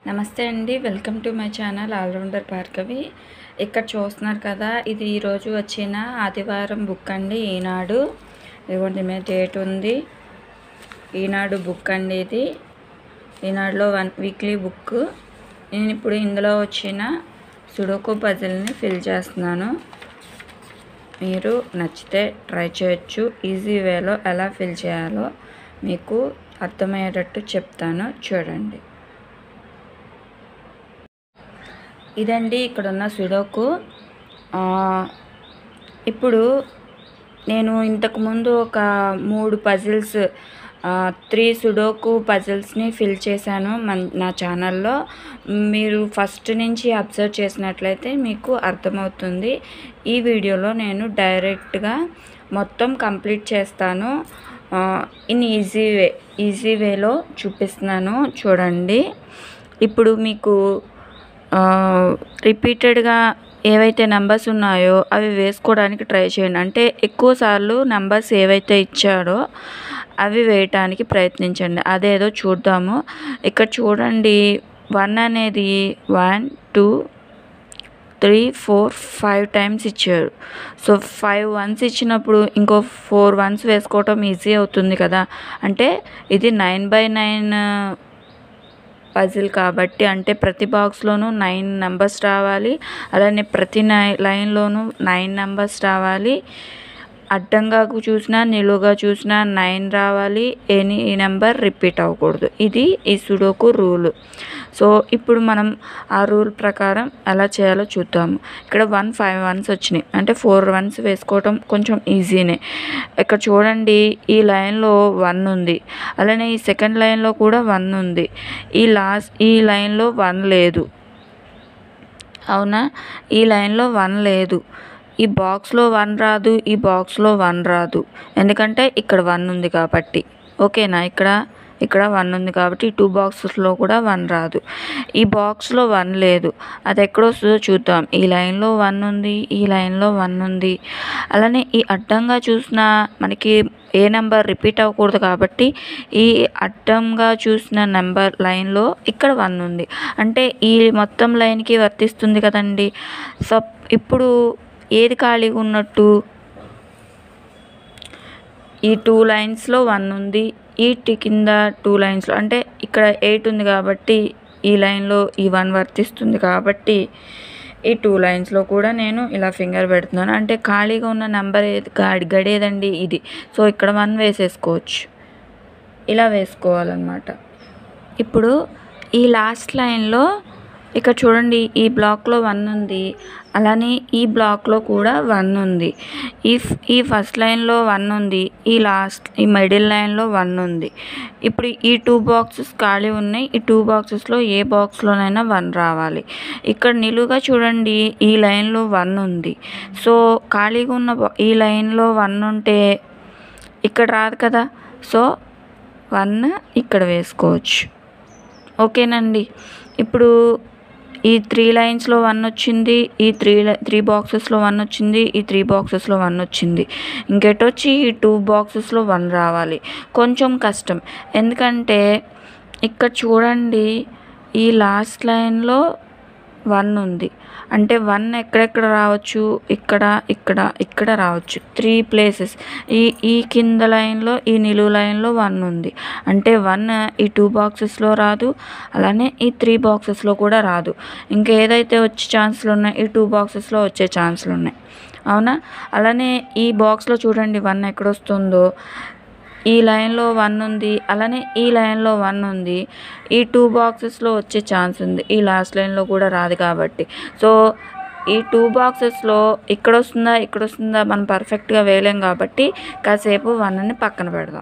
నమస్తే అండి welcome to my channel all rounder Bhargavi ఇక్కడ చూస్తున్నారు కదా ఇది ఈరోజు వచ్చిన ఆదివారం బుక్ అండి ఈనాడు ఇదిగోండి మీద డేట్ ఉంది ఈనాడు బుక్ అండి ఇది ఈనాడులో వన్ వీక్లీ బుక్ నేను ఇప్పుడు ఇందులో వచ్చిన సుడోకు పజిల్ని ఫిల్ చేస్తున్నాను మీరు నచ్చితే ట్రై చేయొచ్చు ఈజీ వేలో ఎలా ఫిల్ చేయాలో మీకు అర్థమయ్యేటట్టు చెప్తాను చూడండి ఇదండి ఇక్కడ ఉన్న సుడోకు ఆ, ఇప్పుడు నేను ఇంతకుముందు ఒక మూడు పజిల్స్ త్రీ సుడోకు పజిల్స్ని ఫిల్ చేశాను మన నా ఛానల్లో మీరు ఫస్ట్ నుంచి అబ్జర్వ్ చేసినట్లయితే మీకు అర్థమవుతుంది ఈ వీడియోలో నేను డైరెక్ట్గా మొత్తం కంప్లీట్ చేస్తాను ఇన్ ఈజీ వే ఈజీ వేలో చూపిస్తున్నాను చూడండి ఇప్పుడు మీకు రిపీటెడ్గా ఏవైతే నెంబర్స్ ఉన్నాయో అవి వేసుకోవడానికి ట్రై చేయండి అంటే ఎక్కువ సార్లు నెంబర్స్ ఏవైతే ఇచ్చాడో అవి వేయటానికి ప్రయత్నించండి అదేదో చూద్దాము ఇక్కడ చూడండి వన్ అనేది one two three four five times ఇచ్చారు సో ఫైవ్ వన్స్ ఇచ్చినప్పుడు ఇంకో ఫోర్ వన్స్ వేసుకోవటం ఈజీ అవుతుంది కదా అంటే ఇది నైన్ బై నైన్ పజిల్ కాబట్టి అంటే ప్రతి బాక్స్లోనూ నైన్ నెంబర్స్ రావాలి అలానే ప్రతి నై లైన్లోనూ నైన్ నెంబర్స్ రావాలి అడ్డంగా చూసినా నిలువుగా చూసినా నైన్ రావాలి ఎనీ నెంబర్ రిపీట్ అవ్వకూడదు ఇది ఈ సుడోకు రూల్ సో ఇప్పుడు మనం ఆ రూల్ ప్రకారం ఎలా చేయాలో చూద్దాము ఇక్కడ వన్ ఫైవ్ వన్స్ వచ్చినాయి అంటే ఫోర్ వన్స్ వేసుకోవటం కొంచెం ఈజీనే ఇక్కడ చూడండి ఈ లైన్లో వన్ ఉంది అలానే ఈ సెకండ్ లైన్లో కూడా వన్ ఉంది ఈ లాస్ట్ ఈ లైన్లో వన్ లేదు అవునా ఈ లైన్లో వన్ లేదు ఈ బాక్స్లో వన్ రాదు ఈ బాక్స్లో వన్ రాదు ఎందుకంటే ఇక్కడ వన్ ఉంది కాబట్టి ఓకేనా ఇక్కడ ఇక్కడ వన్ ఉంది కాబట్టి ఈ టూ బాక్సెస్లో కూడా వన్ రాదు ఈ బాక్స్లో వన్ లేదు అది ఎక్కడ వస్తుందో చూద్దాం ఈ లైన్లో వన్ ఉంది ఈ లైన్లో వన్ ఉంది అలానే ఈ అడ్డంగా చూసిన మనకి ఏ నెంబర్ రిపీట్ అవ్వకూడదు కాబట్టి ఈ అడ్డంగా చూసిన నెంబర్ లైన్లో ఇక్కడ వన్ ఉంది అంటే ఈ మొత్తం లైన్కి వర్తిస్తుంది కదండి సో ఇప్పుడు ఏది ఖాళీగా ఉన్నట్టు ఈ టూ లైన్స్లో వన్ ఉంది ఈ టి కింద టూ లైన్స్లో అంటే ఇక్కడ ఎయిట్ ఉంది కాబట్టి ఈ లైన్లో ఈ వన్ వర్తిస్తుంది కాబట్టి ఈ టూ లైన్స్లో కూడా నేను ఇలా ఫింగర్ పెడుతున్నాను అంటే ఖాళీగా ఉన్న నెంబర్ ఏది గడి గడేదండి ఇది సో ఇక్కడ వన్ వేసేసుకోవచ్చు ఇలా వేసుకోవాలన్నమాట ఇప్పుడు ఈ లాస్ట్ లైన్లో ఇక్కడ చూడండి ఈ బ్లాక్లో వన్ ఉంది అలానే ఈ బ్లాక్లో కూడా వన్ ఉంది ఈ ఫ్- ఈ ఫస్ట్ లైన్లో వన్ ఉంది ఈ లాస్ట్ ఈ మిడిల్ లైన్లో వన్ ఉంది ఇప్పుడు ఈ టూ బాక్సెస్ ఖాళీ ఉన్నాయి ఈ టూ బాక్సెస్లో ఏ బాక్స్లోనైనా వన్ రావాలి ఇక్కడ నిలువుగా చూడండి ఈ లైన్లో వన్ ఉంది సో ఖాళీగా ఉన్న బా- ఈ లైన్లో వన్ ఉంటే ఇక్కడ రాదు కదా సో వన్ ఇక్కడ వేసుకోవచ్చు ఓకేనండి ఇప్పుడు ఈ త్రీ లైన్స్లో వన్ వచ్చింది ఈ త్రీ త్రీ బాక్సెస్లో వన్ వచ్చింది ఈ త్రీ బాక్సెస్లో వన్ వచ్చింది ఇంకెటొచ్చి ఈ టూ బాక్సెస్లో వన్ రావాలి కొంచెం కష్టం ఎందుకంటే ఇక్కడ చూడండి ఈ లాస్ట్ లైన్లో వన్ ఉంది అంటే వన్ ఎక్కడెక్కడ రావచ్చు ఇక్కడ ఇక్కడ ఇక్కడ రావచ్చు త్రీ ప్లేసెస్ ఈ ఈ కింద లైన్లో ఈ నిలువు లైన్లో వన్ ఉంది అంటే వన్ ఈ టూ బాక్సెస్లో రాదు అలానే ఈ త్రీ బాక్సెస్లో కూడా రాదు ఇంకా ఏదైతే వచ్చే ఛాన్సులు ఉన్నాయి ఈ టూ బాక్సెస్లో వచ్చే ఛాన్సులు ఉన్నాయి అవునా అలానే ఈ బాక్స్లో చూడండి వన్ ఎక్కడొస్తుందో ఈ లైన్లో వన్ ఉంది అలానే ఈ లైన్లో వన్ ఉంది ఈ టూ బాక్సెస్లో వచ్చే ఛాన్స్ ఉంది ఈ లాస్ట్ లైన్లో కూడా రాదు కాబట్టి సో ఈ టూ బాక్సెస్లో ఇక్కడ వస్తుందా ఇక్కడ వస్తుందా మనం పర్ఫెక్ట్గా వేయలేం కాబట్టి కాసేపు వన్ని పక్కన పెడదాం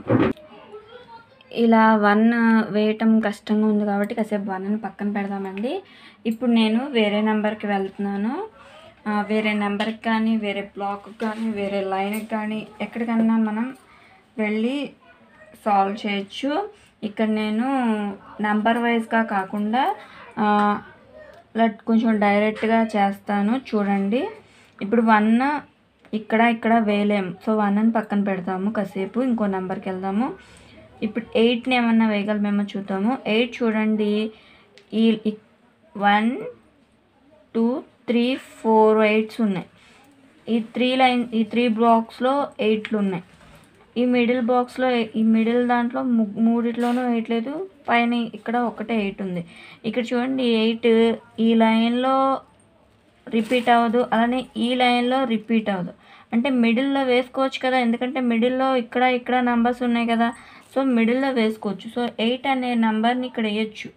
ఇలా వన్ వేయటం కష్టంగా ఉంది కాబట్టి కాసేపు వన్ని పక్కన పెడదామండి ఇప్పుడు నేను వేరే నెంబర్కి వెళ్తున్నాను ఆ, వేరే నెంబర్కి కానీ వేరే బ్లాక్కి కానీ వేరే లైన్కి కానీ ఎక్కడికన్నా మనం వెళ్ళి సాల్వ్ చేయొచ్చు ఇక్కడ నేను నెంబర్ వైజ్గా కాకుండా ఆ, ఇలా కొంచెం డైరెక్ట్గా చేస్తాను చూడండి ఇప్పుడు వన్ ఇక్కడ ఇక్కడ వేయలేము సో వన్ అని పక్కన పెడతాము కాసేపు ఇంకో నెంబర్కి వెళ్దాము ఇప్పుడు ఎయిట్ని ఏమన్నా వేయగలమేమో చూద్దాము ఎయిట్ చూడండి ఈ one two three four eights ఉన్నాయి ఈ త్రీ లైన్ ఈ త్రీ బ్లాక్స్లో ఎయిట్లు ఉన్నాయి ఈ మిడిల్ బాక్స్లో ఈ మిడిల్ దాంట్లో ము- మూడిట్లోనూ ఎయిట్ లేదు పైన ఇక్కడ ఒకటే ఎయిట్ ఉంది ఇక్కడ చూడండి ఎయిట్ ఈ లైన్లో రిపీట్ అవ్వదు అలానే ఈ లైన్లో రిపీట్ అవ్వదు అంటే మిడిల్లో వేసుకోవచ్చు కదా ఎందుకంటే మిడిల్లో ఇక్కడ ఇక్కడ నంబర్స్ ఉన్నాయి కదా సో మిడిల్లో వేసుకోవచ్చు సో ఎయిట్ అనే నంబర్ని ఇక్కడ వేయచ్చు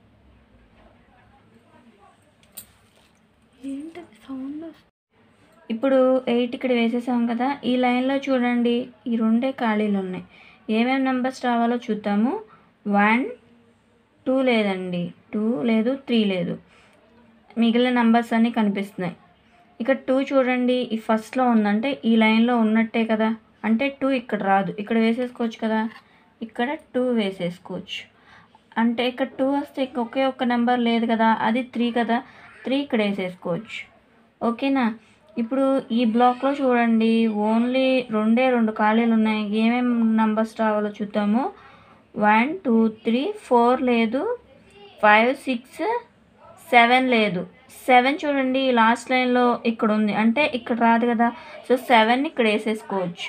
ఏంటది సౌండ్ ఇప్పుడు ఎయిట్ ఇక్కడ వేసేసాం కదా ఈ లైన్లో చూడండి ఈ రెండే ఖాళీలు ఉన్నాయి ఏమేమి నెంబర్స్ రావాలో చూద్దాము వన్ టూ లేదండి టూ లేదు త్రీ లేదు మిగిలిన నెంబర్స్ అన్నీ కనిపిస్తున్నాయి ఇక్కడ టూ చూడండి ఈ ఫస్ట్లో ఉందంటే ఈ లైన్లో ఉన్నట్టే కదా అంటే టూ ఇక్కడ రాదు ఇక్కడ వేసేసుకోవచ్చు కదా ఇక్కడ టూ వేసేసుకోవచ్చు అంటే ఇక్కడ టూ వస్తే ఇంక ఒకే ఒక్క నెంబర్ లేదు కదా అది త్రీ కదా త్రీ ఇక్కడ వేసేసుకోవచ్చు ఓకేనా ఇప్పుడు ఈ బ్లాక్లో చూడండి ఓన్లీ రెండే రెండు ఖాళీలు ఉన్నాయి ఏమేమి నంబర్స్ రావాలో చూద్దాము వన్ టూ త్రీ ఫోర్ లేదు ఫైవ్ సిక్స్ సెవెన్ లేదు సెవెన్ చూడండి ఈ లాస్ట్ లైన్లో ఇక్కడ ఉంది అంటే ఇక్కడ రాదు కదా సో సెవెన్ ఇక్కడ వేసేసుకోవచ్చు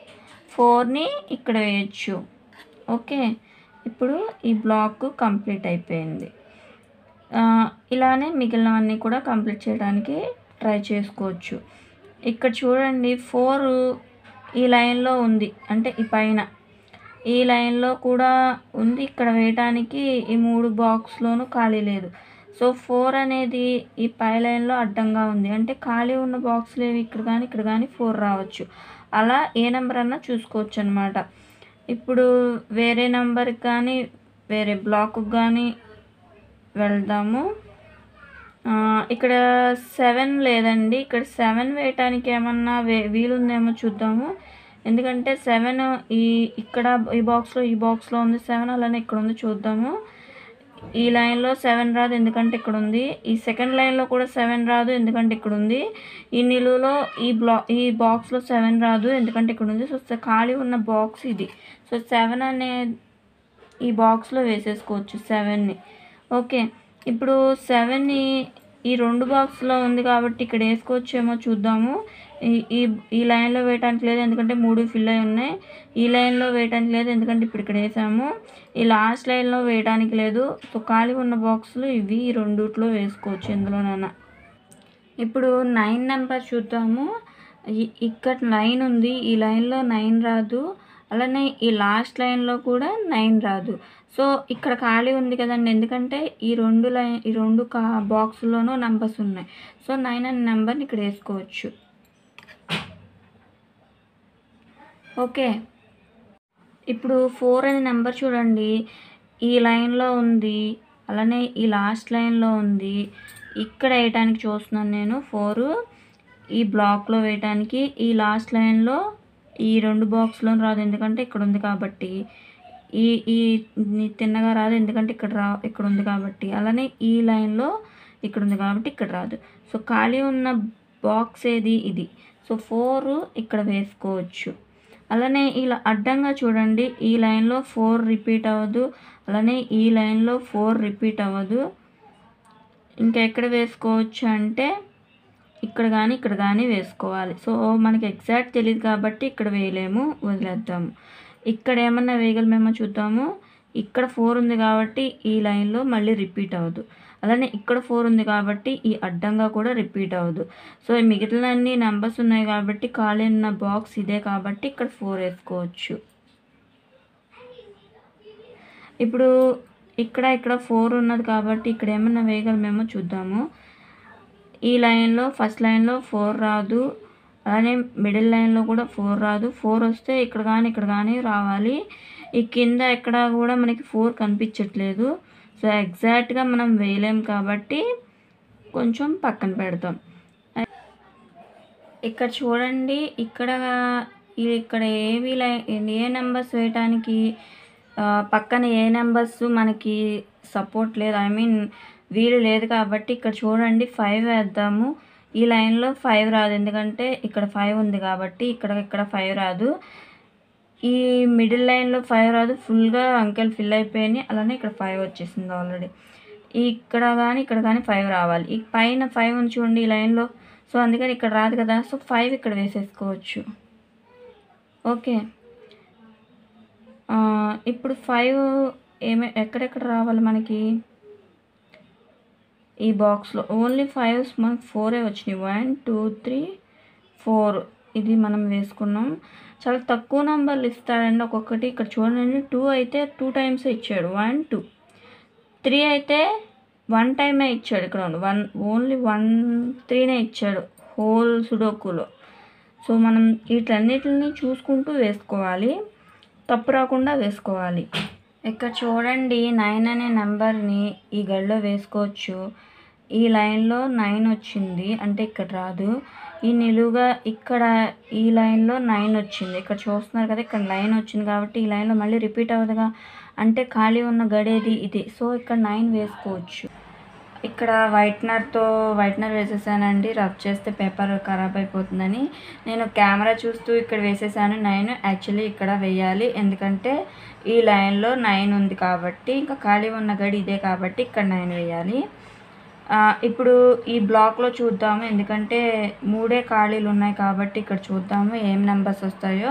ఫోర్ని ఇక్కడ వేయచ్చు ఓకే ఇప్పుడు ఈ బ్లాక్ కంప్లీట్ అయిపోయింది ఆ, ఇలానే మిగిలినవన్నీ కూడా కంప్లీట్ చేయడానికి ట్రై చేసుకోవచ్చు ఇక్కడ చూడండి ఫోర్ ఈ లైన్లో ఉంది అంటే ఈ పైన ఈ లైన్లో కూడా ఉంది ఇక్కడ వేయటానికి ఈ మూడు బాక్స్లోనూ ఖాళీ లేదు సో ఫోర్ అనేది ఈ పై లైన్లో అడ్డంగా ఉంది అంటే ఖాళీ ఉన్న బాక్స్ లేవి ఇక్కడ కానీ ఇక్కడ కానీ ఫోర్ రావచ్చు అలా ఏ నెంబర్ అన్నా చూసుకోవచ్చు అనమాట ఇప్పుడు వేరే నెంబర్కి కానీ వేరే బ్లాక్కి కానీ వెళ్దాము ఆ, ఇక్కడ సెవెన్ లేదండి ఇక్కడ సెవెన్ వేయటానికి ఏమన్నా వే వీలుందేమో చూద్దాము ఎందుకంటే సెవెన్ ఈ ఇక్కడ ఈ బాక్స్లో ఈ బాక్స్లో ఉంది సెవెన్ అలానే ఇక్కడ ఉంది చూద్దాము ఈ లైన్లో సెవెన్ రాదు ఎందుకంటే ఇక్కడ ఉంది ఈ సెకండ్ లైన్లో కూడా సెవెన్ రాదు ఎందుకంటే ఇక్కడ ఉంది ఈ నిలువులో ఈ బ్లా ఈ బాక్స్లో సెవెన్ రాదు ఎందుకంటే ఇక్కడ ఉంది సో స- ఖాళీ ఉన్న బాక్స్ ఇది సో సెవెన్ అనే ఈ బాక్స్లో వేసేసుకోవచ్చు సెవెన్ని ఓకే ఇప్పుడు సెవెన్ని ఈ రెండు బాక్స్లో ఉంది కాబట్టి ఇక్కడ వేసుకోవచ్చేమో చూద్దాము ఈ ఈ ఈ లైన్లో వేయటానికి లేదు ఎందుకంటే మూడు ఫిల్ అయి ఉన్నాయి ఈ లైన్లో వేయటానికి లేదు ఎందుకంటే ఇప్పుడు ఇక్కడ వేసాము ఈ లాస్ట్ లైన్లో వేయడానికి లేదు సో ఖాళీ ఉన్న బాక్సులు ఇవి ఈ రెండిట్లో వేసుకోవచ్చు ఎందులోనైనా ఇప్పుడు నైన్ నెంబర్ చూద్దాము ఇ- ఇక్కడ నైన్ ఉంది ఈ లైన్లో నైన్ రాదు అలానే ఈ లాస్ట్ లైన్లో కూడా నైన్ రాదు సో ఇక్కడ ఖాళీ ఉంది కదండి ఎందుకంటే ఈ రెండు లైన్ ఈ రెండు కా బాక్స్లోనూ నెంబర్స్ ఉన్నాయి సో నైన్ అనే నెంబర్ని ఇక్కడ వేసుకోవచ్చు ఓకే ఇప్పుడు ఫోర్ అనే నెంబర్ చూడండి ఈ లైన్లో ఉంది అలానే ఈ లాస్ట్ లైన్లో ఉంది ఇక్కడ వేయటానికి చూస్తున్నాను నేను ఫోర్ ఈ బ్లాక్లో వేయటానికి ఈ లాస్ట్ లైన్లో ఈ రెండు బాక్స్లో రాదు ఎందుకంటే ఇక్కడ ఉంది కాబట్టి ఈ ఈ ఈ తిన్నగా రాదు ఎందుకంటే ఇక్కడ రా ఇక్కడ ఉంది కాబట్టి అలానే ఈ లైన్లో ఇక్కడ ఉంది కాబట్టి ఇక్కడ రాదు సో ఖాళీ ఉన్న బాక్స్ ఏది ఇది సో ఫోర్ ఇక్కడ వేసుకోవచ్చు అలానే ఇలా అడ్డంగా చూడండి ఈ లైన్లో ఫోర్ రిపీట్ అవ్వదు అలానే ఈ లైన్లో ఫోర్ రిపీట్ అవ్వదు ఇంకా ఎక్కడ వేసుకోవచ్చు అంటే ఇక్కడ కానీ ఇక్కడ కానీ వేసుకోవాలి సో మనకి ఎగ్జాక్ట్ తెలియదు కాబట్టి ఇక్కడ వేయలేము వదిలేద్దాము ఇక్కడ ఏమన్నా వేయగలమేమో చూద్దాము ఇక్కడ ఫోర్ ఉంది కాబట్టి ఈ లైన్లో మళ్ళీ రిపీట్ అవ్వదు అలానే ఇక్కడ ఫోర్ ఉంది కాబట్టి ఈ అడ్డంగా కూడా రిపీట్ అవ్వదు సో ఈ మిగిలిన అన్ని నెంబర్స్ ఉన్నాయి కాబట్టి ఖాళీ ఉన్న బాక్స్ ఇదే కాబట్టి ఇక్కడ ఫోర్ వేసుకోవచ్చు ఇప్పుడు ఇక్కడ ఇక్కడ ఫోర్ ఉన్నది కాబట్టి ఇక్కడ ఏమన్నా వేయగలమేమో చూద్దాము ఈ లైన్లో ఫస్ట్ లైన్లో ఫోర్ రాదు అలానే మిడిల్ లైన్లో కూడా ఫోర్ రాదు ఫోర్ వస్తే ఇక్కడ కానీ ఇక్కడ కానీ రావాలి ఈ కింద ఎక్కడ కూడా మనకి ఫోర్ కనిపించట్లేదు సో ఎగ్జాక్ట్గా మనం వేయలేం కాబట్టి కొంచెం పక్కన పెడతాం ఇక్కడ చూడండి ఇక్కడ ఇది ఇక్కడ ఏవి లైన్ ఏ నెంబర్స్ వేయటానికి ఆ, పక్కన ఏ నెంబర్స్ మనకి సపోర్ట్ లేదు ఐ మీన్ వీలు లేదు కాబట్టి ఇక్కడ చూడండి ఫైవ్ వేద్దాము ఈ లైన్లో ఫైవ్ రాదు ఎందుకంటే ఇక్కడ ఫైవ్ ఉంది కాబట్టి ఇక్కడ ఇక్కడ ఫైవ్ రాదు ఈ మిడిల్ లైన్లో ఫైవ్ రాదు ఫుల్గా అంకెల్ ఫిల్ అయిపోయినాయి అలానే ఇక్కడ ఫైవ్ వచ్చేసింది ఆల్రెడీ ఇక్కడ కానీ ఇక్కడ కానీ ఫైవ్ రావాలి ఈ పైన ఫైవ్ ఉంది చూడండి ఈ లైన్లో సో అందుకని ఇక్కడ రాదు కదా సో ఫైవ్ ఇక్కడ వేసేసుకోవచ్చు ఓకే ఆ, ఇప్పుడు ఫైవ్ ఏమే ఎక్కడెక్కడ రావాలి మనకి ఈ బాక్స్లో ఓన్లీ ఫైవ్ మనకు ఫోరే వచ్చినాయి వన్ టూ త్రీ ఫోర్ ఇది మనం వేసుకున్నాం చాలా తక్కువ నెంబర్లు ఇస్తాడండి ఒక్కొక్కటి ఇక్కడ చూడండి టూ అయితే టూ టైమ్స్ ఇచ్చాడు వన్ టూ త్రీ అయితే వన్ టైమే ఇచ్చాడు ఇక్కడ వన్ ఓన్లీ వన్ త్రీనే ఇచ్చాడు హోల్ సుడోకులో సో మనం వీటన్నిటిని చూసుకుంటూ వేసుకోవాలి తప్పు రాకుండా వేసుకోవాలి ఇక్కడ చూడండి నైన్ అనే నెంబర్ని ఈ గడిలో వేసుకోవచ్చు ఈ లైన్లో నైన్ వచ్చింది అంటే ఇక్కడ రాదు ఈ నిలువుగా ఇక్కడ ఈ లైన్లో నైన్ వచ్చింది ఇక్కడ చూస్తున్నారు కదా ఇక్కడ లైన్ వచ్చింది కాబట్టి ఈ లైన్లో మళ్ళీ రిపీట్ అవ్వదుగా అంటే ఖాళీ ఉన్న గడేది ఇది సో ఇక్కడ నైన్ వేసుకోవచ్చు ఇక్కడ వైట్నర్తో వైట్నర్ వేసేసానండి రబ్ చేస్తే పేపర్ ఖరాబ్ అయిపోతుందని నేను కెమెరా చూస్తూ ఇక్కడ వేసేసాను నైన్ యాక్చువల్లీ ఇక్కడ వేయాలి ఎందుకంటే ఈ లైన్లో నైన్ ఉంది కాబట్టి ఇంకా ఖాళీ ఉన్న గడి ఇదే కాబట్టి ఇక్కడ నైన్ వేయాలి ఆ, ఇప్పుడు ఈ బ్లాక్లో చూద్దాము ఎందుకంటే మూడే ఖాళీలు ఉన్నాయి కాబట్టి ఇక్కడ చూద్దాము ఏం నెంబర్స్ వస్తాయో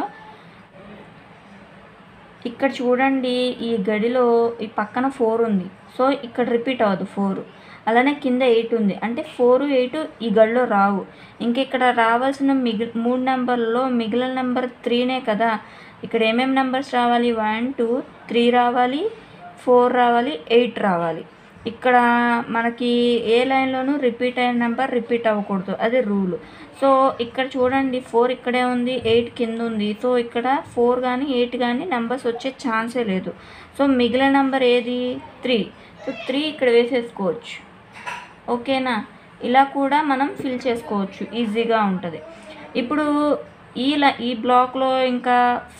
ఇక్కడ చూడండి ఈ గడిలో ఈ పక్కన ఫోర్ ఉంది సో ఇక్కడ రిపీట్ అవ్వదు ఫోర్ అలానే కింద ఎయిట్ ఉంది అంటే ఫోర్ ఎయిట్ ఈ గడిలో రావు ఇంక ఇక్కడ రావాల్సిన మిగి మూడు నెంబర్లో మిగిలిన నెంబర్ త్రీనే కదా ఇక్కడ ఏమేమి నెంబర్స్ రావాలి వన్ టూ త్రీ రావాలి ఫోర్ రావాలి ఎయిట్ రావాలి ఇక్కడ మనకి ఏ లైన్లోనూ రిపీట్ అయిన నెంబర్ రిపీట్ అవ్వకూడదు అది రూల్ సో ఇక్కడ చూడండి ఫోర్ ఇక్కడే ఉంది ఎయిట్ కింద ఉంది సో ఇక్కడ ఫోర్ కానీ ఎయిట్ కానీ నెంబర్స్ వచ్చే ఛాన్సే లేదు సో మిగిలిన నెంబర్ ఏది త్రీ సో త్రీ ఇక్కడ వేసేసుకోవచ్చు ఓకేనా ఇలా కూడా మనం ఫిల్ చేసుకోవచ్చు ఈజీగా ఉంటుంది ఇప్పుడు ఈ ల- ఈ బ్లాక్లో ఇంకా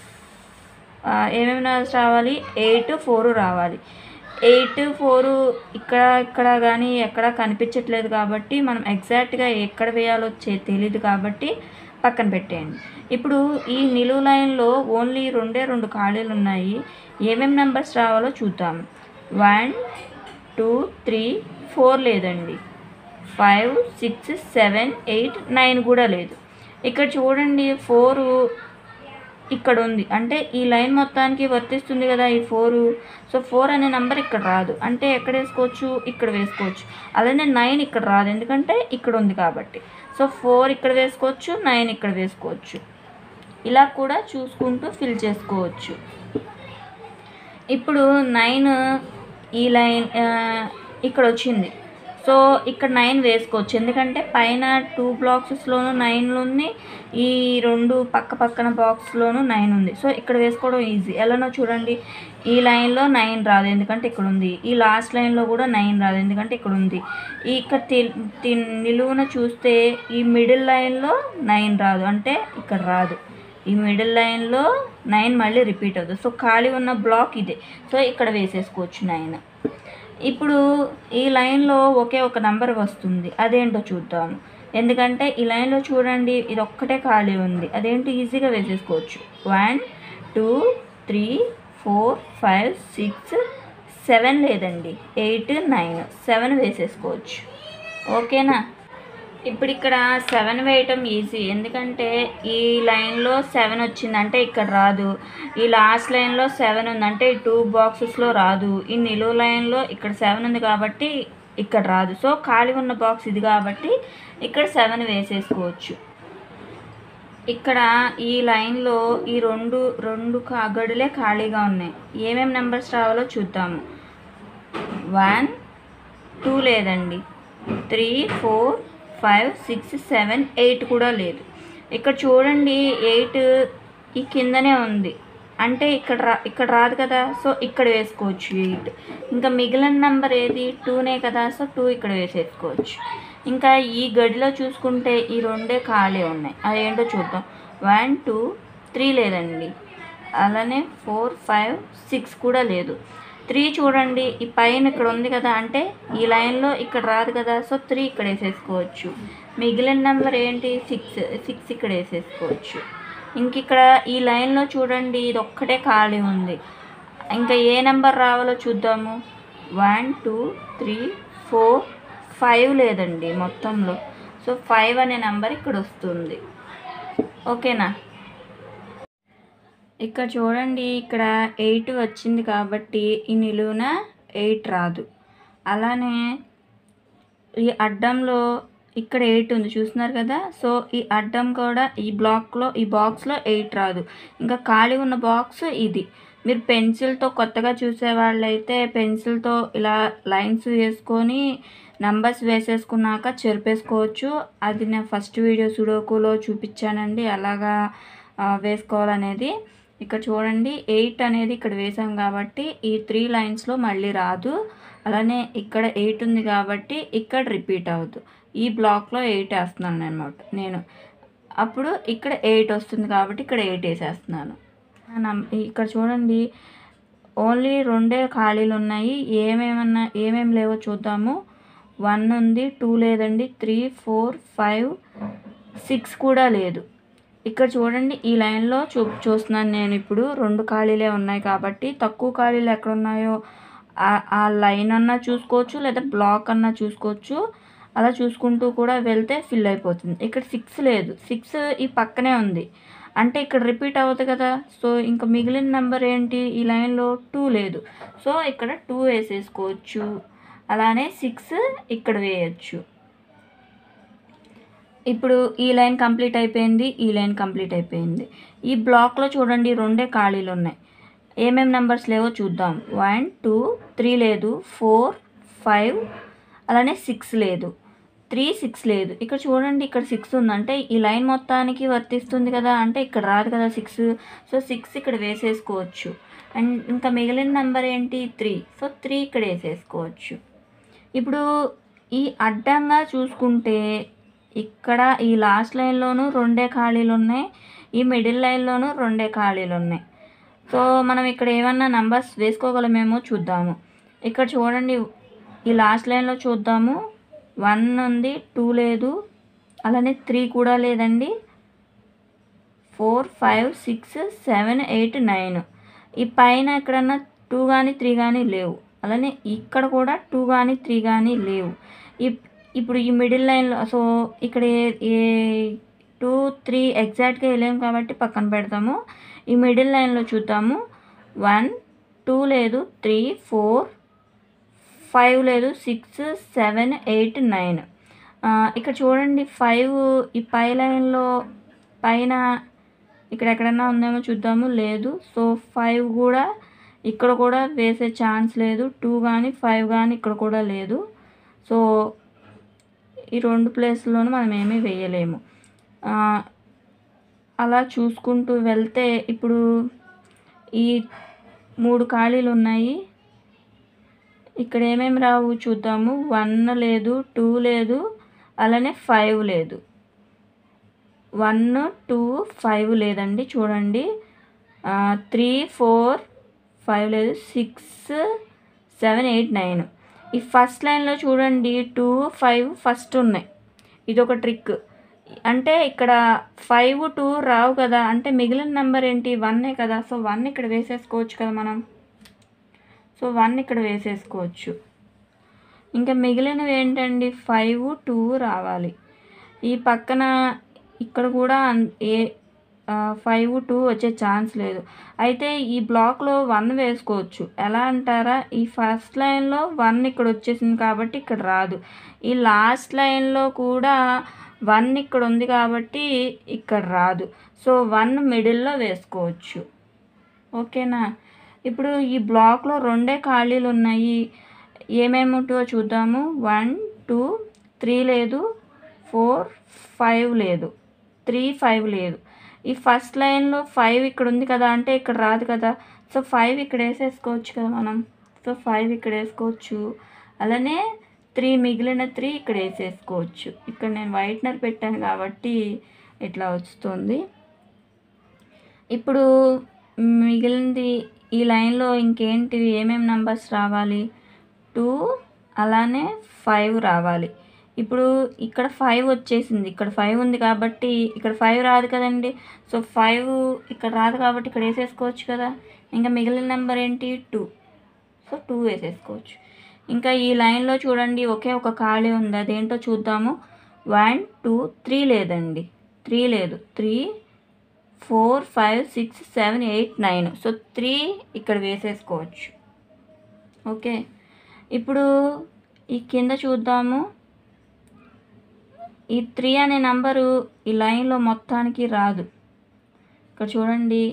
ఆ, ఏమేమి నెంబర్స్ రావాలి ఎయిట్ ఫోర్ రావాలి ఎయిట్ ఫోర్ ఇక్కడ ఇక్కడ కానీ ఎక్కడ కనిపించట్లేదు కాబట్టి మనం ఎగ్జాక్ట్గా ఎక్కడ వేయాలో చే తెలియదు కాబట్టి పక్కన పెట్టేయండి ఇప్పుడు ఈ నిలువు లైన్లో ఓన్లీ రెండే రెండు ఖాళీలు ఉన్నాయి ఏమేమి నెంబర్స్ రావాలో చూద్దాం వన్ టూ త్రీ ఫోర్ లేదండి five six seven eight nine కూడా లేదు ఇక్కడ చూడండి ఫోరు ఇక్కడ ఉంది అంటే ఈ లైన్ మొత్తానికి వర్తిస్తుంది కదా ఈ ఫోరు సో ఫోర్ అనే నెంబర్ ఇక్కడ రాదు అంటే ఎక్కడ వేసుకోవచ్చు ఇక్కడ వేసుకోవచ్చు అలానే నైన్ ఇక్కడ రాదు ఎందుకంటే ఇక్కడ ఉంది కాబట్టి సో ఫోర్ ఇక్కడ వేసుకోవచ్చు నైన్ ఇక్కడ వేసుకోవచ్చు ఇలా కూడా చూసుకుంటూ ఫిల్ చేసుకోవచ్చు ఇప్పుడు నైన్ ఈ లైన్ ఆ, ఇక్కడ వచ్చింది సో ఇక్కడ నైన్ వేసుకోవచ్చు ఎందుకంటే పైన టూ బాక్సెస్లోనూ నైన్ ఉంది ఈ రెండు పక్క పక్కన బాక్స్లోనూ నైన్ ఉంది సో ఇక్కడ వేసుకోవడం ఈజీ ఎలానో చూడండి ఈ లైన్లో నైన్ రాదు ఎందుకంటే ఇక్కడ ఉంది ఈ లాస్ట్ లైన్లో కూడా నైన్ రాదు ఎందుకంటే ఇక్కడ ఉంది ఈ ఇక్కడ తి- తి- నిలువున చూస్తే ఈ మిడిల్ లైన్లో నైన్ రాదు అంటే ఇక్కడ రాదు ఈ మిడిల్ లైన్లో నైన్ మళ్ళీ రిపీట్ అవుతుంది సో ఖాళీ ఉన్న బ్లాక్ ఇదే సో ఇక్కడ వేసేసుకోవచ్చు నైన్ ఇప్పుడు ఈ లైన్లో ఒకే ఒక నంబర్ వస్తుంది అదేంటో చూద్దాము ఎందుకంటే ఈ లైన్లో చూడండి ఇది ఒక్కటే ఖాళీ ఉంది అదేంటో ఈజీగా వేసేసుకోవచ్చు one two three four five six seven లేదండి ఎయిట్ నైన్ సెవెన్ వేసేసుకోవచ్చు ఓకేనా ఇప్పుడు ఇక్కడ సెవెన్ వేయటం ఈజీ ఎందుకంటే ఈ లైన్లో సెవెన్ వచ్చిందంటే ఇక్కడ రాదు ఈ లాస్ట్ లైన్లో సెవెన్ ఉందంటే ఈ టూ బాక్సెస్లో రాదు ఈ నిలువు లైన్లో ఇక్కడ సెవెన్ ఉంది కాబట్టి ఇక్కడ రాదు సో ఖాళీ ఉన్న బాక్స్ ఇది కాబట్టి ఇక్కడ సెవెన్ వేసేసుకోవచ్చు ఇక్కడ ఈ లైన్లో ఈ రెండు రెండు కా- గడులే ఖాళీగా ఉన్నాయి ఏమేమి నెంబర్స్ రావాలో చూద్దాము వన్ టూ లేదండి three four five six seven eight కూడా లేదు ఇక్కడ చూడండి ఎయిట్ ఈ కిందనే ఉంది అంటే ఇక్కడ రా ఇక్కడ రాదు కదా సో ఇక్కడ వేసుకోవచ్చు ఎయిట్ ఇంకా మిగిలిన నెంబర్ ఏది టూనే కదా సో టూ ఇక్కడ వేసేసుకోవచ్చు ఇంకా ఈ గడిలో చూసుకుంటే ఈ రెండే ఖాళీ ఉన్నాయి అదేంటో చూద్దాం వన్ టూ త్రీ లేదండి అలానే ఫోర్ ఫైవ్ సిక్స్ కూడా లేదు త్రీ చూడండి ఈ పైన ఇక్కడ ఉంది కదా అంటే ఈ లైన్లో ఇక్కడ రాదు కదా సో త్రీ ఇక్కడ వేసేసుకోవచ్చు మిగిలిన నెంబర్ ఏంటి సిక్స్ సిక్స్ ఇక్కడ వేసేసుకోవచ్చు ఇంక ఇక్కడ ఈ లైన్లో చూడండి ఇది ఒక్కటే ఖాళీ ఉంది ఇంకా ఏ నెంబర్ రావాలో చూద్దాము one two three four five లేదండి మొత్తంలో సో ఫైవ్ అనే నెంబర్ ఇక్కడ వస్తుంది ఓకేనా ఇక్కడ చూడండి ఇక్కడ ఎయిట్ వచ్చింది కాబట్టి ఈ నిలువున ఎయిట్ రాదు అలానే ఈ అడ్డంలో ఇక్కడ ఎయిట్ ఉంది చూస్తున్నారు కదా సో ఈ అడ్డం కూడా ఈ బ్లాక్లో ఈ బాక్స్లో ఎయిట్ రాదు ఇంకా ఖాళీ ఉన్న బాక్స్ ఇది మీరు పెన్సిల్తో కొత్తగా చూసే వాళ్ళైతే పెన్సిల్తో ఇలా లైన్స్ వేసుకొని నంబర్స్ వేసేసుకున్నాక చెరిపేసుకోవచ్చు అది నేను ఫస్ట్ వీడియో సుడోకులో చూపించానండి అలాగా ఆ, వేసుకోవాలనేది ఇక్కడ చూడండి ఎయిట్ అనేది ఇక్కడ వేసాం కాబట్టి ఈ త్రీ లైన్స్లో మళ్ళీ రాదు అలానే ఇక్కడ ఎయిట్ ఉంది కాబట్టి ఇక్కడ రిపీట్ అవ్వదు ఈ బ్లాక్లో ఎయిట్ వేస్తున్నాను అనమాట నేను అప్పుడు ఇక్కడ ఎయిట్ వస్తుంది కాబట్టి ఇక్కడ ఎయిట్ వేసేస్తున్నాను ఆ నం- ఇక్కడ చూడండి ఓన్లీ రెండే ఖాళీలు ఉన్నాయి ఏమేమన్నా ఏమేమి లేవో చూద్దాము వన్ ఉంది టూ లేదండి త్రీ ఫోర్ ఫైవ్ సిక్స్ కూడా లేదు ఇక్కడ చూడండి ఈ లైన్లో చూ చూస్తున్నాను నేను ఇప్పుడు రెండు ఖాళీలే ఉన్నాయి కాబట్టి తక్కువ ఖాళీలు ఎక్కడ ఉన్నాయో ఆ- ఆ లైన్ అన్నా చూసుకోవచ్చు లేదా బ్లాక్ అన్నా చూసుకోవచ్చు అలా చూసుకుంటూ కూడా వెళ్తే ఫిల్ అయిపోతుంది ఇక్కడ సిక్స్ లేదు సిక్స్ ఈ పక్కనే ఉంది అంటే ఇక్కడ రిపీట్ అవ్వదు కదా సో ఇంకా మిగిలిన నెంబర్ ఏంటి ఈ లైన్లో టూ లేదు సో ఇక్కడ టూ వేసేసుకోవచ్చు అలానే సిక్స్ ఇక్కడ వేయచ్చు ఇప్పుడు ఈ లైన్ కంప్లీట్ అయిపోయింది ఈ లైన్ కంప్లీట్ అయిపోయింది ఈ బ్లాక్లో చూడండి రెండే ఖాళీలు ఉన్నాయి ఏమేం నెంబర్స్ లేవో చూద్దాం వన్ టూ త్రీ లేదు ఫోర్ ఫైవ్ అలానే సిక్స్ లేదు త్రీ సిక్స్ లేదు ఇక్కడ చూడండి ఇక్కడ సిక్స్ ఉందంటే ఈ లైన్ మొత్తానికి వర్తిస్తుంది కదా అంటే ఇక్కడ రాదు కదా సిక్స్ సో సిక్స్ ఇక్కడ వేసేసుకోవచ్చు అండ్ ఇంకా మిగిలిన నెంబర్ ఏంటి త్రీ సో త్రీ ఇక్కడ వేసేసుకోవచ్చు ఇప్పుడు ఈ అడ్డంగా చూసుకుంటే ఇక్కడ ఈ లాస్ట్ లైన్లోనూ రెండే ఖాళీలు ఉన్నాయి ఈ మిడిల్ లైన్లోనూ రెండే ఖాళీలు ఉన్నాయి సో మనం ఇక్కడ ఏమన్నా నంబర్స్ వేసుకోగలమేమో చూద్దాము ఇక్కడ చూడండి ఈ లాస్ట్ లైన్లో చూద్దాము వన్ ఉంది టూ లేదు అలానే త్రీ కూడా లేదండి four five six seven eight nine ఈ పైన ఎక్కడన్నా టూ కానీ త్రీ కానీ లేవు అలానే ఇక్కడ కూడా టూ కానీ త్రీ కానీ లేవు ఈ ఇప్పుడు ఈ మిడిల్ లైన్లో సో ఇక్కడ ఏ- ఏ టూ త్రీ ఎగ్జాక్ట్గా వెళ్ళాము కాబట్టి పక్కన పెడతాము ఈ మిడిల్ లైన్లో చూద్దాము వన్ టూ లేదు త్రీ ఫోర్ ఫైవ్ లేదు సిక్స్ సెవెన్ ఎయిట్ నైన్ ఇక్కడ చూడండి ఫైవ్ ఈ పై లైన్లో పైన ఇక్కడ ఎక్కడన్నా ఉందేమో చూద్దాము లేదు సో ఫైవ్ కూడా ఇక్కడ కూడా వేసే ఛాన్స్ లేదు టూ కానీ ఫైవ్ కానీ ఇక్కడ కూడా లేదు సో ఈ రెండు ప్లేస్లోనూ మనం ఏమీ వేయలేము ఆ, అలా చూసుకుంటూ వెళ్తే ఇప్పుడు ఈ మూడు ఖాళీలు ఉన్నాయి ఇక్కడ ఏమేమి రావు చూద్దాము వన్ లేదు టూ లేదు అలానే ఫైవ్ లేదు వన్ టూ ఫైవ్ లేదండి చూడండి త్రీ ఫోర్ ఫైవ్ లేదు సిక్స్ సెవెన్ ఎయిట్ నైన్ ఈ ఫస్ట్ లైన్లో చూడండి టూ ఫైవ్ ఫస్ట్ ఉన్నాయి ఇది ఒక ట్రిక్ అంటే ఇక్కడ ఫైవ్ టూ రావు కదా అంటే మిగిలిన నెంబర్ ఏంటి వన్నే కదా సో వన్ ఇక్కడ వేసేసుకోవచ్చు కదా మనం సో వన్ ఇక్కడ వేసేసుకోవచ్చు ఇంకా మిగిలినవి ఏంటండి ఫైవ్ టూ రావాలి ఈ పక్కన ఇక్కడ కూడా అన్- ఏ ఫైవ్ టూ వచ్చే ఛాన్స్ లేదు అయితే ఈ బ్లాక్లో వన్ వేసుకోవచ్చు ఎలా అంటారా ఈ ఫస్ట్ లైన్లో వన్ ఇక్కడ వచ్చేసింది కాబట్టి ఇక్కడ రాదు ఈ లాస్ట్ లైన్లో కూడా వన్ ఇక్కడ ఉంది కాబట్టి ఇక్కడ రాదు సో వన్ మిడిల్లో వేసుకోవచ్చు ఓకేనా ఇప్పుడు ఈ బ్లాక్లో రెండే ఖాళీలు ఉన్నాయి ఏమేమిటో చూద్దాము వన్ టూ త్రీ లేదు ఫోర్ ఫైవ్ లేదు త్రీ ఫైవ్ లేదు ఈ ఫస్ట్ లైన్లో ఫైవ్ ఇక్కడ ఉంది కదా అంటే ఇక్కడ రాదు కదా సో ఫైవ్ ఇక్కడ వేసేసుకోవచ్చు కదా మనం సో ఫైవ్ ఇక్కడ వేసుకోవచ్చు అలానే త్రీ మిగిలిన త్రీ ఇక్కడ వేసేసుకోవచ్చు ఇక్కడ నేను వైట్నర్ పెట్టాను కాబట్టి ఇట్లా వస్తుంది ఇప్పుడు మిగిలింది ఈ లైన్లో ఇంకేంటివి ఏమేమి నంబర్స్ రావాలి టూ అలానే ఫైవ్ రావాలి ఇప్పుడు ఇక్కడ ఫైవ్ వచ్చేసింది ఇక్కడ ఫైవ్ ఉంది కాబట్టి ఇక్కడ ఫైవ్ రాదు కదండి సో ఫైవ్ ఇక్కడ రాదు కాబట్టి ఇక్కడ వేసేసుకోవచ్చు కదా ఇంకా మిగిలిన నెంబర్ ఏంటి టూ సో టూ వేసేసుకోవచ్చు ఇంకా ఈ లైన్లో చూడండి ఒకే ఒక ఖాళీ ఉంది అదేంటో చూద్దాము వన్ టూ త్రీ లేదండి త్రీ లేదు three four five six seven eight nine so three ఇక్కడ వేసేసుకోవచ్చు ఓకే ఇప్పుడు ఈ కింద చూద్దాము ఈ త్రీ అనే నంబరు ఈ లైన్లో మొత్తానికి రాదు ఇక్కడ చూడండి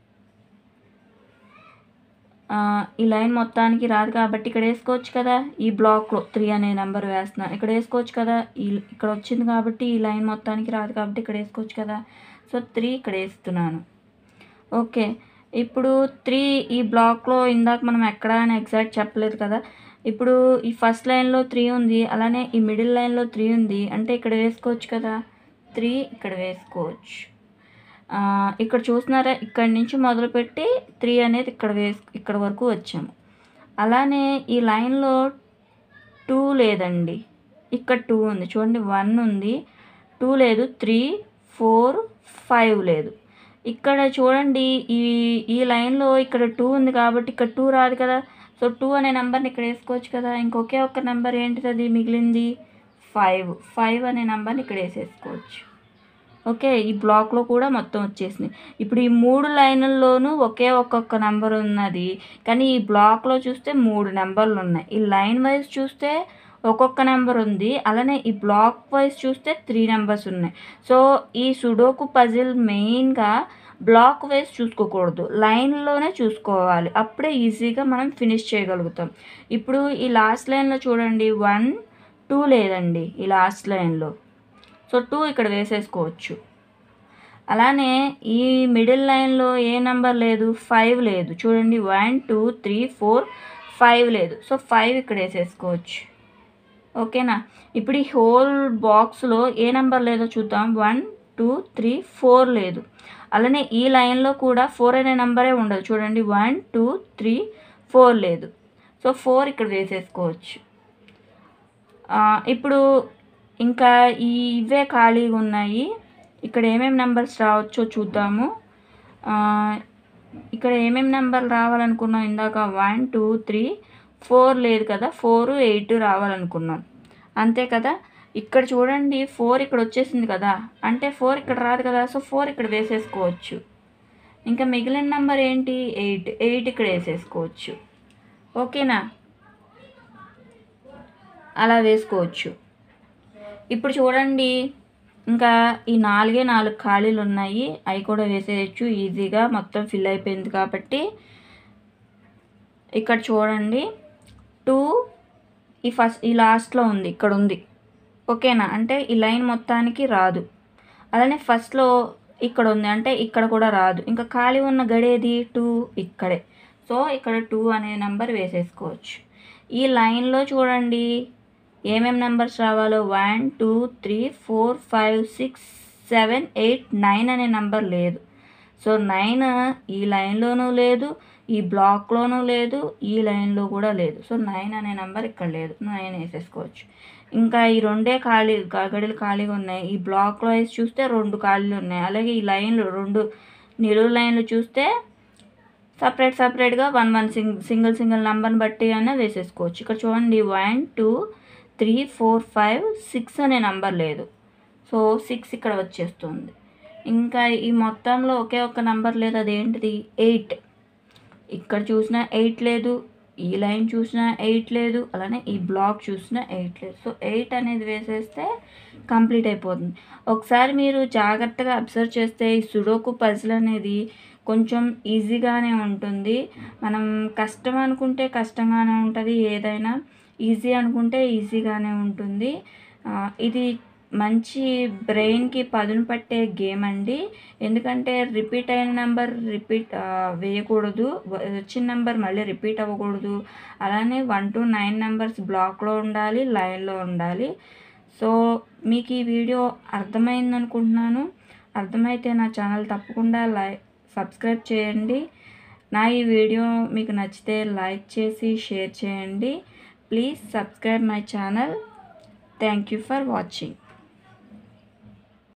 ఆ, ఈ లైన్ మొత్తానికి రాదు కాబట్టి ఇక్కడ వేసుకోవచ్చు కదా ఈ బ్లాక్లో త్రీ అనే నెంబర్ వేస్తున్నాను ఇక్కడ వేసుకోవచ్చు కదా ఈ ఇక్కడ వచ్చింది కాబట్టి ఈ లైన్ మొత్తానికి రాదు కాబట్టి ఇక్కడ వేసుకోవచ్చు కదా సో త్రీ ఇక్కడ వేస్తున్నాను ఓకే ఇప్పుడు త్రీ ఈ బ్లాక్లో ఇందాక మనం ఎక్కడ అని ఎగ్జాక్ట్ చెప్పలేదు కదా ఇప్పుడు ఈ ఫస్ట్ లైన్లో త్రీ ఉంది అలానే ఈ మిడిల్ లైన్లో త్రీ ఉంది అంటే ఇక్కడ వేసుకోవచ్చు కదా త్రీ ఇక్కడ వేసుకోవచ్చు ఆ, ఇక్కడ చూస్తున్నారా ఇక్కడ నుంచి మొదలుపెట్టి త్రీ అనేది ఇక్కడ వేస్ ఇక్కడ వరకు వచ్చాము అలానే ఈ లైన్లో టూ లేదండి ఇక్కడ టూ ఉంది చూడండి వన్ ఉంది టూ లేదు త్రీ ఫోర్ ఫైవ్ లేదు ఇక్కడ చూడండి ఈ ఈ లైన్లో ఇక్కడ టూ ఉంది కాబట్టి ఇక్కడ టూ రాదు కదా సో టూ అనే నెంబర్ని ఇక్కడ వేసుకోవచ్చు కదా ఇంకొకే ఒక్క నెంబర్ ఏంటిది అది మిగిలింది ఫైవ్ ఫైవ్ అనే నెంబర్ని ఇక్కడ వేసేసుకోవచ్చు ఓకే ఈ బ్లాక్లో కూడా మొత్తం వచ్చేసింది ఇప్పుడు ఈ మూడు లైన్లలోనూ ఒకే ఒక్కొక్క నెంబర్ ఉన్నది కానీ ఈ బ్లాక్లో చూస్తే మూడు నెంబర్లు ఉన్నాయి ఈ లైన్ వైజ్ చూస్తే ఒక్కొక్క నెంబర్ ఉంది అలానే ఈ బ్లాక్ వైజ్ చూస్తే త్రీ నెంబర్స్ ఉన్నాయి సో ఈ సుడోకు పజిల్ మెయిన్గా బ్లాక్ వైజ్ చూసుకోకూడదు లైన్లోనే చూసుకోవాలి అప్పుడే ఈజీగా మనం ఫినిష్ చేయగలుగుతాం ఇప్పుడు ఈ లాస్ట్ లైన్లో చూడండి వన్ టూ లేదండి ఈ లాస్ట్ లైన్లో సో టూ ఇక్కడ వేసేసుకోవచ్చు అలానే ఈ మిడిల్ లైన్లో ఏ నెంబర్ లేదు ఫైవ్ లేదు చూడండి one two three four five లేదు సో ఫైవ్ ఇక్కడ వేసేసుకోవచ్చు ఓకేనా ఇప్పుడు ఈ హోల్ బాక్స్లో ఏ నెంబర్ లేదో చూద్దాం వన్ టూ త్రీ ఫోర్ లేదు అలానే ఈ లైన్లో కూడా ఫోర్ అనే నెంబరే ఉండదు చూడండి వన్ టూ త్రీ ఫోర్ లేదు సో ఫోర్ ఇక్కడ వేసేసుకోవచ్చు ఆ, ఇప్పుడు ఇంకా ఈ ఇవే ఖాళీగా ఉన్నాయి ఇక్కడ ఏమేమి నెంబర్స్ రావచ్చో చూద్దాము ఆ, ఇక్కడ ఏమేమి నెంబర్లు రావాలనుకున్నాం ఇందాక వన్ టూ త్రీ ఫోర్ లేదు కదా ఫోర్ ఎయిట్ రావాలనుకున్నాం అంతే కదా ఇక్కడ చూడండి ఫోర్ ఇక్కడ వచ్చేసింది కదా అంటే ఫోర్ ఇక్కడ రాదు కదా సో ఫోర్ ఇక్కడ వేసేసుకోవచ్చు ఇంకా మిగిలిన నెంబర్ ఏంటి ఎయిట్ ఎయిట్ ఇక్కడ వేసేసుకోవచ్చు ఓకేనా అలా వేసుకోవచ్చు ఇప్పుడు చూడండి ఇంకా ఈ నాలుగే నాలుగు ఖాళీలు ఉన్నాయి అవి కూడా వేసేయచ్చు ఈజీగా మొత్తం ఫిల్ అయిపోయింది కాబట్టి ఇక్కడ చూడండి టూ ఈ ఫస్ట్ ఈ లాస్ట్లో ఉంది ఇక్కడ ఉంది ఓకేనా అంటే ఈ లైన్ మొత్తానికి రాదు అలానే ఫస్ట్లో ఇక్కడ ఉంది అంటే ఇక్కడ కూడా రాదు ఇంకా ఖాళీ ఉన్న గడేది టూ ఇక్కడే సో ఇక్కడ టూ అనే నెంబర్ వేసేసుకోవచ్చు ఈ లైన్లో చూడండి ఏమేం నెంబర్స్ రావాలో one two three four five six seven eight nine అనే నెంబర్ లేదు సో నైన్ ఈ లైన్లోనూ లేదు ఈ బ్లాక్లోనూ లేదు ఈ లైన్లో కూడా లేదు సో నైన్ అనే నెంబర్ ఇక్కడ లేదు నైన్ వేసేసుకోవచ్చు ఇంకా ఈ రెండే ఖాళీ గ- గడులు ఖాళీగా ఉన్నాయి ఈ బ్లాక్లో వేసి చూస్తే రెండు ఖాళీలు ఉన్నాయి అలాగే ఈ లైన్లు రెండు నిలువు లైన్లు చూస్తే సపరేట్ సపరేట్గా one one sing single single నెంబర్ని బట్టి అయినా వేసేసుకోవచ్చు ఇక్కడ చూడండి one two three four five six అనే నెంబర్ లేదు సో సిక్స్ ఇక్కడ వచ్చేస్తుంది ఇంకా ఈ మొత్తంలో ఒకే ఒక్క నెంబర్ లేదు అదేంటిది ఎయిట్ ఇక్కడ చూసినా ఎయిట్ లేదు ఈ లైన్ చూసినా ఎయిట్ లేదు అలానే ఈ బ్లాక్ చూసినా ఎయిట్ లేదు సో ఎయిట్ అనేది వేసేస్తే కంప్లీట్ అయిపోతుంది ఒకసారి మీరు జాగ్రత్తగా అబ్జర్వ్ చేస్తే ఈ సుడోకు పజిల్ అనేది కొంచెం ఈజీగానే ఉంటుంది మనం కష్టం అనుకుంటే కష్టంగానే ఉంటుంది ఏదైనా ఈజీ అనుకుంటే ఈజీగానే ఉంటుంది ఆ, ఇది మంచి బ్రెయిన్కి పదును పట్టే గేమ్ అండి ఎందుకంటే రిపీట్ అయిన నెంబర్ రిపీట్ వేయకూడదు వ- వచ్చిన నెంబర్ మళ్ళీ రిపీట్ అవ్వకూడదు అలానే వన్ టు నైన్ నెంబర్స్ బ్లాక్లో ఉండాలి లైన్లో ఉండాలి సో మీకు ఈ వీడియో అర్థమైంది అనుకుంటున్నాను అర్థమైతే నా ఛానల్ తప్పకుండా లై సబ్స్క్రైబ్ చేయండి నా ఈ వీడియో మీకు నచ్చితే లైక్ చేసి షేర్ చేయండి please subscribe my channel thank you for watching